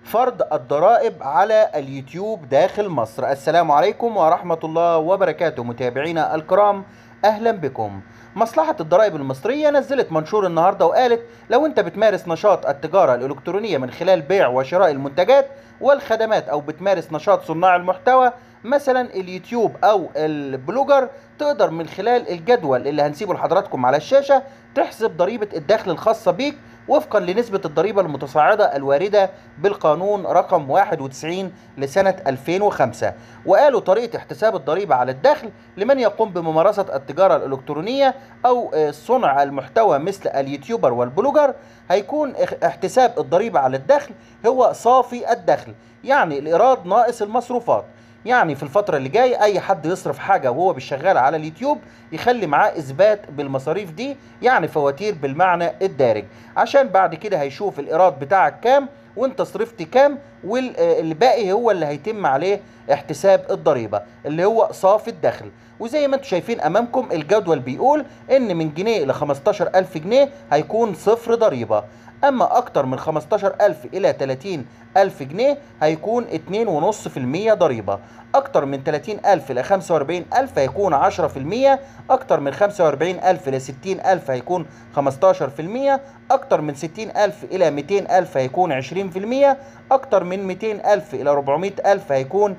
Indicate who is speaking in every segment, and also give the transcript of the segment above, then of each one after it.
Speaker 1: فرض الضرائب على اليوتيوب داخل مصر السلام عليكم ورحمة الله وبركاته متابعينا الكرام أهلا بكم مصلحة الضرائب المصرية نزلت منشور النهاردة وقالت لو أنت بتمارس نشاط التجارة الإلكترونية من خلال بيع وشراء المنتجات والخدمات أو بتمارس نشاط صناع المحتوى مثلا اليوتيوب أو البلوجر تقدر من خلال الجدول اللي هنسيبه لحضراتكم على الشاشة تحسب ضريبة الدخل الخاصة بيك وفقا لنسبة الضريبة المتصاعدة الواردة بالقانون رقم 91 لسنة 2005 وقالوا طريقة احتساب الضريبة على الدخل لمن يقوم بممارسة التجارة الإلكترونية أو صنع المحتوى مثل اليوتيوبر والبلوجر هيكون احتساب الضريبة على الدخل هو صافي الدخل يعني الإيراد ناقص المصروفات يعني في الفترة اللي جاية أي حد يصرف حاجة وهو بالشغال على اليوتيوب يخلي معاه إثبات بالمصاريف دي يعني فواتير بالمعنى الدارج عشان بعد كده هيشوف الإيراد بتاعك كام وانت صرفت كام والباقي هو اللي هيتم عليه احتساب الضريبة اللي هو صافي الدخل وزي ما انتم شايفين امامكم الجدول بيقول ان من جنيه ل 15000 جنيه هيكون صفر ضريبة اما اكتر من 15000 الى 30000 جنيه هيكون 2.5% ضريبة اكتر من 30000 الى 45000 هيكون 10% اكتر من 45000 الى 60000 هيكون 15% اكتر من 60000 الى 200000 هيكون 20% اكتر من 200000 الى 400000 هيكون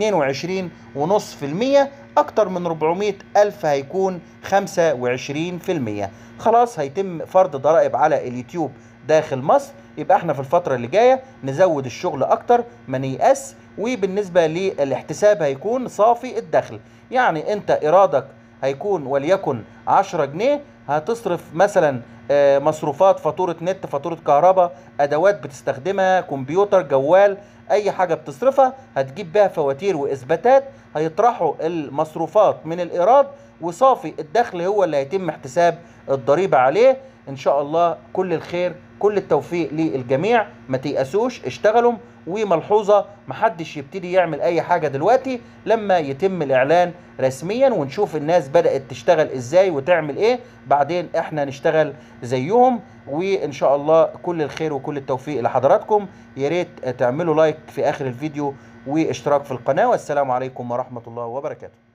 Speaker 1: 22.5% اكتر من 400000 هيكون 25% خلاص هيتم فرض ضرائب على اليوتيوب داخل مصر يبقى احنا في الفترة اللي جاية نزود الشغل اكتر ما نيأس وبالنسبة للاحتساب هيكون صافي الدخل يعني انت ايرادك هيكون وليكن 10 جنيه هتصرف مثلا مصروفات فاتورة نت فاتورة كهرباء ادوات بتستخدمها كمبيوتر جوال اي حاجة بتصرفها هتجيب بها فواتير واثباتات هيطرحوا المصروفات من الايراد وصافي الدخل هو اللي هيتم احتساب الضريبة عليه ان شاء الله كل الخير كل التوفيق للجميع ما تيأسوش اشتغلوا وملحوظة محدش يبتدي يعمل اي حاجة دلوقتي لما يتم الاعلان رسميا ونشوف الناس بدأت تشتغل ازاي وتعمل ايه بعدين احنا نشتغل زيهم وان شاء الله كل الخير وكل التوفيق لحضراتكم يا ريت تعملوا لايك في اخر الفيديو واشتراك في القناة والسلام عليكم ورحمة الله وبركاته